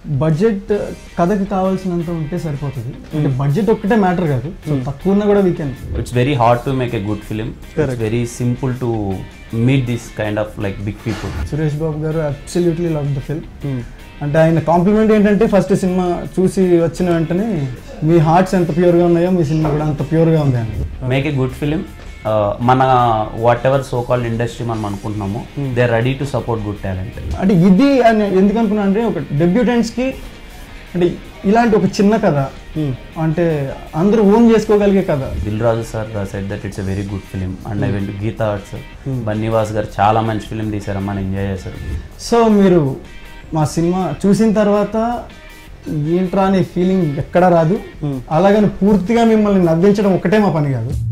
budget కథకి కావాల్సినంత ఉంటే సరిపోతుంది అంటే బడ్జెట్ ఒక్కటే మ్యాటర్ కాదు సో తక్కువ ఉన్నా కూడా వీకెన్ it's very hard to make a good film it's very simple to meet this kind of like big people Suresh Babu garu absolutely love the film అంటే ఆయన కాంప్లిమెంట్ ఏంటంటే ఫస్ట్ సినిమా చూసి వచ్చిన వెంటనే మీ హార్ట్స్ ఎంత ప్యూర్గా ఉన్నాయో మీ సినిమా కూడా అంత ప్యూర్గా ఉంది అని మేక్ ఎ గుడ్ ఫిలిం మన whatever so called industry మనం అనుకుంటున్నాము they are ready to support good talent అంటే ఇది అని ఎందుకు అనుకున్నా అంటే ఒక డెబ్యూటెంట్స్కి అంటే ఇలాంటి ఒక చిన్న కథ అంటే అందరూ ఓన్ చేసుకోగలిగే కథ Dil Raju sir said that it's a very good film and I went Geetha arts Bunny Vas గారు చాలా మంచి ఫిలిం తీశారమ్మా ఎంజాయ్ చేశారు సో మీరు మా సినిమా చూసిన తర్వాత ఏంట్రా అనే ఫీలింగ్ ఎక్కడా రాదు అలాగని పూర్తిగా మిమ్మల్ని నవ్వించడం ఒకటే మా పని కాదు